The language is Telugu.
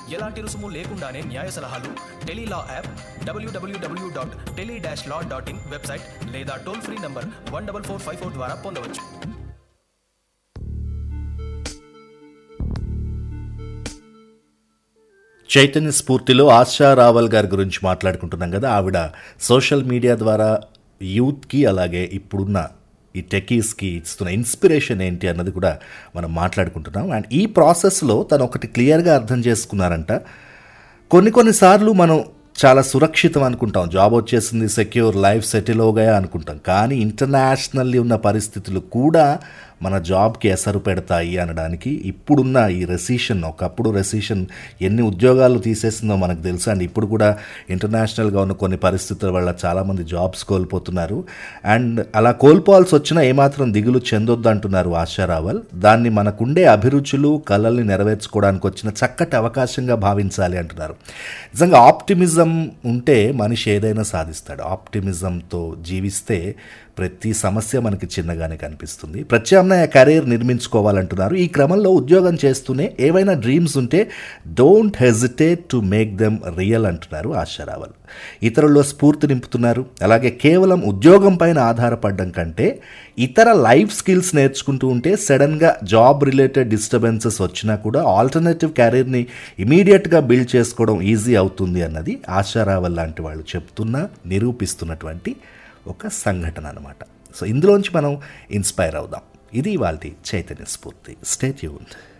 ఎలాంటి రుసుము లేకుండానే న్యాయ సలహాలు tele law app W W W dot tele dash law dot in website లేదా toll free number one double four five four ద్వారా పొందవచ్చు చైతన్య స్ఫూర్తిలో ఆశా రావల్ గారి గురించి మాట్లాడుకుంటున్నాం కదా ఆవిడ సోషల్ మీడియా ద్వారా యూత్కి అలాగే ఇప్పుడున్న ఈ టెకీస్కి ఇస్తున్న ఇన్స్పిరేషన్ ఏంటి అన్నది కూడా మనం మాట్లాడుకుంటున్నాం అండ్ ఈ ప్రాసెస్లో తను ఒకటి క్లియర్గా అర్థం చేసుకున్నారంట కొన్ని కొన్నిసార్లు మనం చాలా సురక్షితం అనుకుంటాం జాబ్ వచ్చేసింది సెక్యూర్ లైఫ్ సెటిల్ అవుగాయా అనుకుంటాం కానీ ఇంటర్నేషనల్లీ ఉన్న పరిస్థితులు కూడా మన జాబ్కి ఎసరు పెడతాయి అనడానికి ఇప్పుడున్న ఈ రెసిషన్ ఒకప్పుడు రెసిషన్ ఎన్ని ఉద్యోగాలు తీసేసిందో మనకు తెలుసు అండ్ ఇప్పుడు కూడా ఇంటర్నేషనల్గా ఉన్న కొన్ని పరిస్థితుల వల్ల చాలామంది జాబ్స్ కోల్పోతున్నారు అండ్ అలా కోల్పోవాల్సి వచ్చినా ఏమాత్రం దిగులు చెందొద్దు అంటున్నారు ఆశారావల్ దాన్ని మనకుండే అభిరుచులు కళల్ని నెరవేర్చుకోవడానికి వచ్చిన చక్కటి అవకాశంగా భావించాలి అంటున్నారు నిజంగా ఆప్టిమిజం ఉంటే మనిషి ఏదైనా సాధిస్తాడు ఆప్టిమిజంతో జీవిస్తే ప్రతి సమస్య మనకి చిన్నగానే కనిపిస్తుంది ప్రత్యామ్నాయ కెరీర్ నిర్మించుకోవాలంటున్నారు ఈ క్రమంలో ఉద్యోగం చేస్తూనే ఏవైనా డ్రీమ్స్ ఉంటే don't hesitate to make them real అంటున్నారు ఆశారావల్ ఇతరుల్లో స్ఫూర్తి నింపుతున్నారు అలాగే కేవలం ఉద్యోగం పైన ఆధారపడడం కంటే ఇతర లైఫ్ స్కిల్స్ నేర్చుకుంటూ ఉంటే సడన్గా జాబ్ రిలేటెడ్ డిస్టర్బెన్సెస్ వచ్చినా కూడా ఆల్టర్నేటివ్ కెరీర్ని ఇమీడియట్గా బిల్డ్ చేసుకోవడం ఈజీ అవుతుంది అన్నది ఆశారావల్ లాంటి వాళ్ళు చెప్తున్నా నిరూపిస్తున్నటువంటి ఒక సంఘటన అనమాట సో ఇందులోంచి మనం ఇన్స్పైర్ అవుదాం ఇది వాళ్ళ చైతన్య స్ఫూర్తి స్టేట్ యూన్